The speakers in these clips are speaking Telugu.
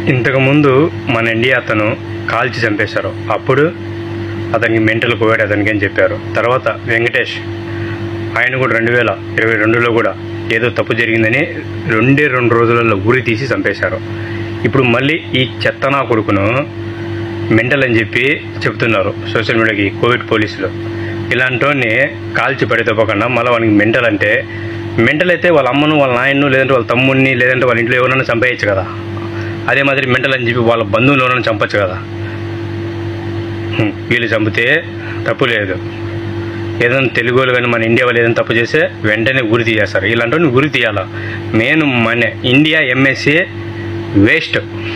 ఇంతకుముందు మన ఇండియా అతను కాల్చి చంపేశారు అప్పుడు అతనికి మెంటల్ కోవిడ్ అతనికి అని చెప్పారు తర్వాత వెంకటేష్ ఆయన కూడా రెండు వేల ఇరవై రెండులో కూడా ఏదో తప్పు జరిగిందని రెండే రెండు రోజులలో ఊరి తీసి చంపేశారు ఇప్పుడు మళ్ళీ ఈ చెత్తనా కొడుకును మెంటల్ అని చెప్పి చెప్తున్నారు సోషల్ మీడియాకి కోవిడ్ పోలీసులు ఇలాంటి కాల్చి పడితేపోకుండా మళ్ళీ వానికి మెంటల్ అంటే మెంటల్ అయితే వాళ్ళ అమ్మను వాళ్ళ నాయన్ను లేదంటే వాళ్ళ తమ్ముడిని లేదంటే వాళ్ళ ఇంట్లో ఎవరైనా చంపేయచ్చు కదా అదే మాదిరి మెంటల్ అని చెప్పి వాళ్ళ బంధువులు ఎవరైనా చంపచ్చు కదా హ్మ్, వీళ్ళు చంపితే తప్పు లేదు ఏదైనా తెలుగు వాళ్ళు కానీ మన ఇండియా వాళ్ళు ఏదైనా తప్పు చేస్తే వెంటనే గురి తీయేస్తారు ఇలాంటి గురి తీయాలా మెయిన్ మన ఇండియా ఎంఎస్సి వేస్ట్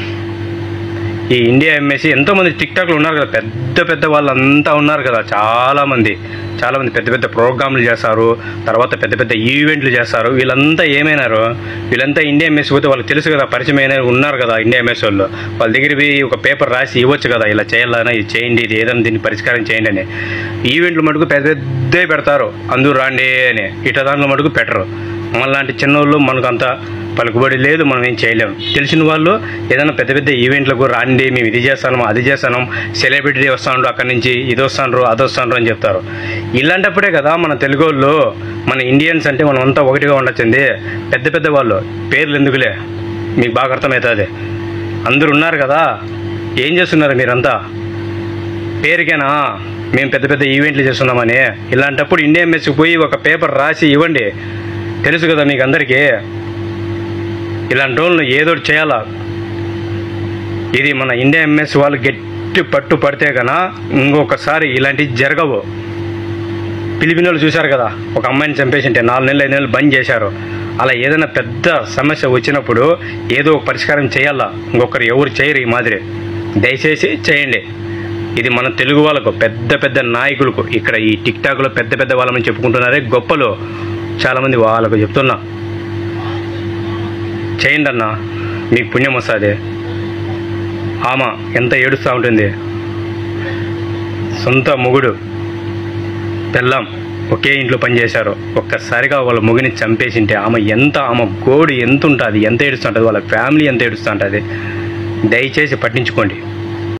ఈ ఇండియా ఎంఎస్సి ఎంతోమంది టిక్ టాక్లు ఉన్నారు కదా పెద్ద పెద్ద వాళ్ళంతా ఉన్నారు కదా చాలామంది చాలామంది పెద్ద పెద్ద ప్రోగ్రాంలు చేస్తారు తర్వాత పెద్ద పెద్ద ఈవెంట్లు చేస్తారు వీళ్ళంతా ఏమైనారు వీళ్ళంతా ఇండియా ఎంఎస్సి పోతే వాళ్ళకి తెలుసు కదా పరిచయం అయిన ఉన్నారు కదా ఇండియా ఎంఎస్ వాళ్ళు వాళ్ళ దగ్గర పోయి ఒక పేపర్ రాసి ఇవ్వచ్చు కదా ఇలా చేయాలన్నా ఇది చేయండి ఇది ఏదైనా దీన్ని పరిష్కారం చేయండి అని ఈవెంట్లు మటుకు పెద్ద పెద్దవి పెడతారు అందరూ రాండి అని ఇట దాంట్లో మటుకు పెట్టరు మనలాంటి చిన్నోళ్ళు మనకు అంత పలుకుబడి లేదు మనం ఏం చేయలేము తెలిసిన వాళ్ళు ఏదైనా పెద్ద పెద్ద ఈవెంట్లకు రాండి మేము ఇది చేస్తాను అది చేస్తాను సెలబ్రిటీ వస్తాను అక్కడి నుంచి ఇది వస్తాను అది వస్తాను అని చెప్తారు ఇలాంటప్పుడే కదా మన తెలుగు వాళ్ళు మన ఇండియన్స్ అంటే మనం అంతా ఒకటిగా ఉండొచ్చింది పెద్ద పెద్ద వాళ్ళు పేర్లు ఎందుకులే మీకు బాగా అర్థమవుతుంది అందరూ ఉన్నారు కదా ఏం చేస్తున్నారు మీరంతా పేరుకేనా మేము పెద్ద పెద్ద ఈవెంట్లు చేస్తున్నామని ఇలాంటప్పుడు ఇండియా ఎంఎస్కి పోయి ఒక పేపర్ రాసి ఇవ్వండి తెలుసు కదా మీకు అందరికీ ఇలాంటి రోజులు ఏదో ఒకటి చేయాలా ఇది మన ఇండియా ఎంఎస్ వాళ్ళు గట్టి పట్టు పడితే కన్నా ఇంకొకసారి ఇలాంటివి జరగవు ఫిలిపినోళ్ళు చూశారు కదా ఒక అమ్మాయిని చంపేసింటే నాలుగు నెలలు ఐదు నెలలు బంద్ చేశారు అలా ఏదైనా పెద్ద సమస్య వచ్చినప్పుడు ఏదో ఒక పరిష్కారం చేయాలా ఇంకొకరు ఎవరు చేయరు ఈ మాదిరి దయచేసి చేయండి ఇది మన తెలుగు వాళ్ళకు పెద్ద పెద్ద నాయకులకు ఇక్కడ ఈ టిక్ టాక్లో పెద్ద పెద్ద వాళ్ళని చెప్పుకుంటున్నారే గొప్పలు చాలామంది వాళ్ళకు చెప్తున్నా చేయండి అన్న మీకు పుణ్యం వస్తుంది ఆమె ఎంత ఏడుస్తూ ఉంటుంది సొంత మొగుడు పెళ్ళాం ఒకే ఇంట్లో పనిచేశారు ఒక్కసారిగా వాళ్ళ మొగుని చంపేసింటే ఆమె ఎంత ఆమె గోడు ఎంత ఉంటుంది ఎంత ఏడుస్తుంటుంది వాళ్ళ ఫ్యామిలీ ఎంత ఏడుస్తుంటుంది దయచేసి పట్టించుకోండి